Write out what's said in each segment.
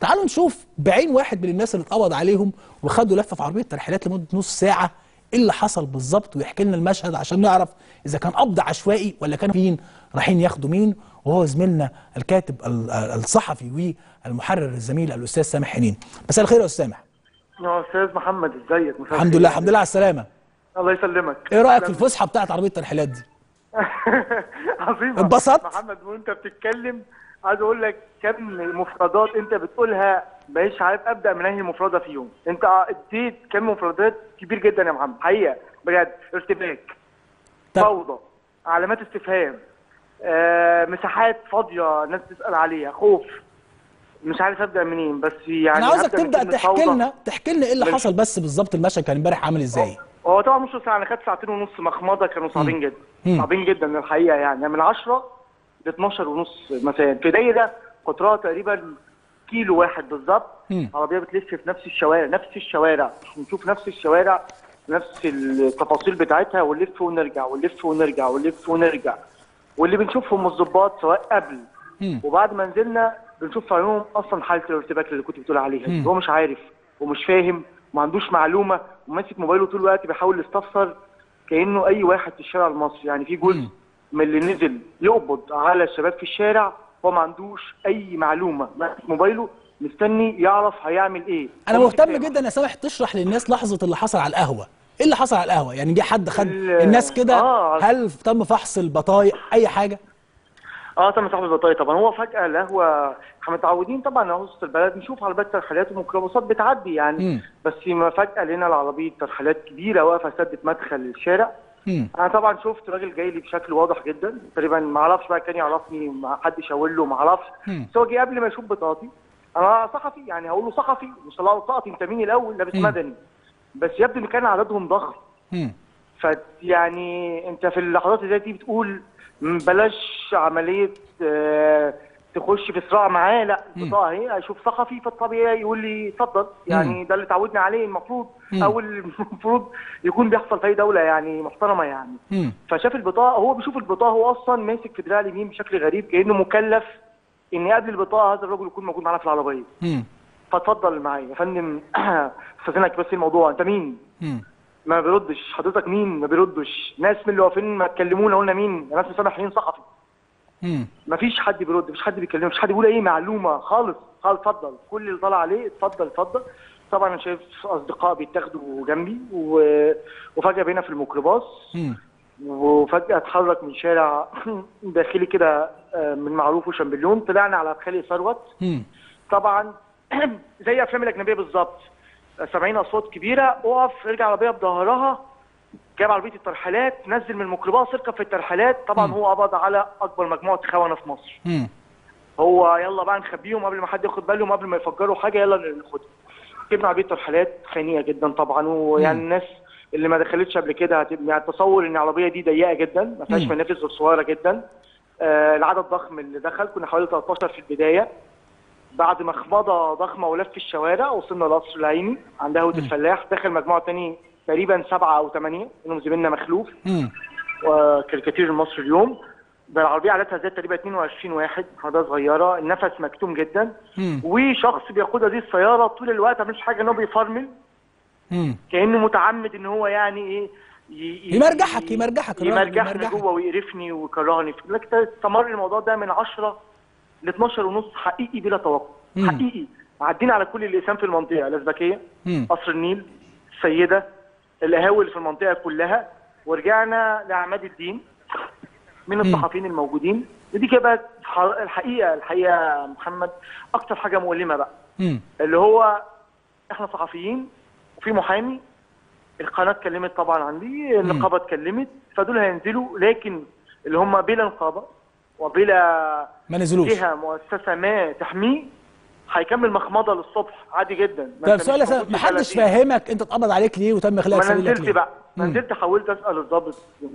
تعالوا نشوف بعين واحد من الناس اللي اتقبض عليهم وخدوا لفه في عربيه ترحيلات لمده نص ساعه ايه اللي حصل بالظبط ويحكي لنا المشهد عشان نعرف اذا كان قبض عشوائي ولا كانوا فين رايحين ياخدوا مين وهو زميلنا الكاتب ال- الصحفي والمحرر الزميل الاستاذ سامح حنين مساء الخير يا استاذ سامح يا استاذ محمد ازيك مساء الحمد الخير. لله الحمد لله على السلامه الله يسلمك ايه رايك في الفسحه بتاعت عربيه الترحيلات دي عظيمه اتبسطت؟ محمد وانت بتتكلم عايز اقول لك كم مفردات انت بتقولها مش عارف ابدا من انهي مفرده فيهم انت اديت كم مفردات كبير جدا يا محمد حقيقه بجد ارتباك طب فوضى علامات استفهام آه، مساحات فاضيه الناس تسال عليها خوف مش عارف ابدا منين بس يعني انا عاوزك هبدأ من تبدا كلمة تحكي فوضى. لنا تحكي لنا ايه اللي ماشي. حصل بس بالظبط المشهد كان امبارح عامل ازاي هو طبعا نص ساعه انا خدت ساعتين ونص مخمضه كانوا صعبين جدا مم. صعبين جدا الحقيقه يعني من 10 ل 12 ونص مساء في دايره قطرها تقريبا كيلو واحد بالظبط مم. عربيه بتلف في نفس الشوارع نفس الشوارع نشوف نفس الشوارع نفس التفاصيل بتاعتها ونلف ونرجع ونلف ونرجع ونلف ونرجع واللي بنشوفهم الضباط سواء قبل مم. وبعد ما نزلنا بنشوف في عيونهم اصلا حاله الارتباك اللي كنت بتقول عليها دي. مم. هو مش عارف ومش فاهم وما عندوش معلومه وماسك موبايله طول الوقت بيحاول يستفسر كانه اي واحد في الشارع المصري يعني في جزء مم. من اللي نزل يقبض على الشباب في الشارع هو ما عندوش اي معلومه ماسك موبايله مستني يعرف هيعمل ايه انا هو مش مهتم سامع. جدا يا سامح تشرح للناس لحظه اللي حصل على القهوه ايه اللي حصل على القهوه يعني جه حد خد ال- الناس كده آه. هل تم فحص البطايق اي حاجه اه تم صاحب البطايق طبعا هو فجاه القهوه احنا متعودين طبعا على وسط البلد نشوف عربيات ترحيلات وميكروباصات بتعدي يعني مم. بس ما فجاه لقينا العربيه ترحيلات كبيره واقفه سدت مدخل الشارع مم. انا طبعا شفت راجل جاي لي بشكل واضح جدا تقريبا ما اعرفش بقى كان يعرفني ما حد شاور له ما اعرفش مم. بس هو جه قبل ما يشوف بطاقتي انا صحفي يعني هقول له صحفي مش هطلع له بطاقتي انت مين الاول لابس مم. مدني بس يبدو ان كان عددهم ضخم مم. فيعني انت في اللحظات اللي زي دي بتقول م، بلاش عمليه آه، تخش في صراع معاه لا البطاقه اهي اشوف صحفي فالطبيعي يقول لي اتفضل يعني ده اللي اتعودنا عليه المفروض مم. او المفروض يكون بيحصل في اي دوله يعني محترمه يعني مم. فشاف البطاقه هو بيشوف البطاقه هو اصلا ماسك في دراع اليمين بشكل غريب كانه مكلف ان قبل البطاقه هذا الرجل يكون موجود معانا في العربيه مم. فاتفضل معايا يا فندم استاذنك بس الموضوع انت مين؟ مم. ما بيردش حضرتك مين ما بيردش ناس من اللي واقفين ما اتكلمونا قلنا مين يا ناس مسامحين صحفي مم. ما فيش حد بيرد مفيش حد بيكلمه مفيش حد بيقول اي معلومه خالص خالص اتفضل كل اللي طالع عليه اتفضل اتفضل طبعا انا شايف اصدقاء بيتاخدوا جنبي و... وفجاه بقينا في الميكروباص مم. وفجاه اتحرك من شارع داخلي كده آه، من معروف وشامبليون طلعنا على خالي ثروت مم. طبعا زي افلام الاجنبيه بالظبط سامعين اصوات كبيره اقف ارجع عربيه بظهرها جاب عربيه الترحيلات نزل من الميكروباص اركب في الترحيلات طبعا مم. هو قبض على اكبر مجموعه خونه في مصر مم. هو يلا بقى نخبيهم قبل ما حد ياخد باله قبل ما يفجروا حاجه يلا ناخدهم جبنا عربيه ترحيلات خنيقه جدا طبعا ويعني مم. الناس اللي ما دخلتش قبل كده هتبقى يعني تصور ان العربيه دي ضيقه جدا ما فيهاش مم. منافذ غير صغيره جدا آه العدد ضخم اللي دخل كنا حوالي 13 في البدايه بعد مخمضه ضخمه ولف في الشوارع وصلنا لقصر العيني عند قهوه الفلاح دخل مجموعه تاني تقريبا سبعه او ثمانيه منهم زميلنا مخلوف مم. وكاريكاتير المصري اليوم ده العربيه عددها زاد تقريبا 22 واحد عربيه صغيره النفس مكتوم جدا مم. وشخص بيقود هذه السياره طول الوقت ما بيعملش حاجه ان هو بيفرمل مم. كانه متعمد ان هو يعني ايه ي- ي- يمرجحك- يمرجحك الراجل، يمرجحني يمرجحك. جوه ويقرفني ويكرهني لكن استمر الموضوع ده من 10 ل 12 ونص حقيقي بلا توقف مم. حقيقي عدينا على كل الاقسام في المنطقه الازبكيه مم. قصر النيل السيده القهاوي اللي في المنطقه كلها ورجعنا لعماد الدين من الصحفيين الموجودين ودي كده بقت ح- الحقيقه الحقيقه يا محمد اكتر حاجه مؤلمه بقى مم. اللي هو احنا صحفيين وفي محامي القناه اتكلمت طبعا عندي النقابه اتكلمت فدول هينزلوا لكن اللي هم بلا نقابه وبلا ما نزلوش جهه مؤسسه ما تحميه هيكمل مخمضه للصبح عادي جدا ما طيب أنت سؤال يا مش سامح موجود في محدش بلدي. فاهمك انت اتقبض عليك ليه وتم اخلاء ما انا سبيلك نزلت ليه بقى مم. نزلت حاولت اسال الضابط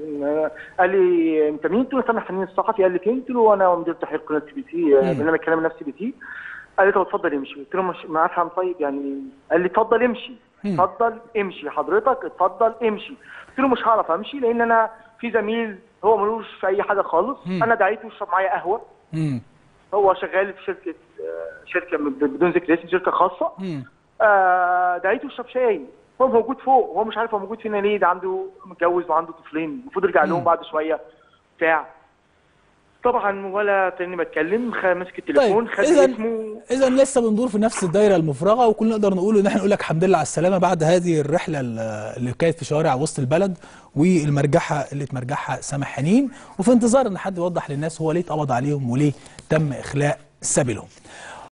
قال لي انت مين؟ قلت له سامح حنين الصحفي قال لي فين؟ قلت له انا مدير تحرير قناه سي بي سي برنامج كلام الناس سي بي سي قال لي طب اتفضل امشي قلت له مش ما افهم طيب يعني قال لي اتفضل امشي مم. اتفضل امشي حضرتك اتفضل امشي قلت له مش هعرف امشي لان انا في زميل هو ملوش في اي حاجه خالص مم. انا دعيته يشرب معايا قهوه مم. هو شغال في شركه آه، شركه ب- بدون ذكر اسم شركه خاصه مم. آه دعيته يشرب شاي هو موجود فوق هو مش عارف هو موجود فينا ليه ده عنده متجوز وعنده طفلين المفروض يرجع لهم بعد شويه بتاع طبعا ولا تاني بتكلم خ- مسك التليفون طيب خد اذا اسمه اذا لسه بندور في نفس الدايره المفرغه وكلنا نقدر نقول ان احنا نقول لك الحمد لله على السلامه بعد هذه الرحله ال- اللي كانت في شوارع وسط البلد والمرجحه اللي اتمرجحها سامح حنين وفي انتظار ان حد يوضح للناس هو ليه اتقبض عليهم وليه تم اخلاء سبيلهم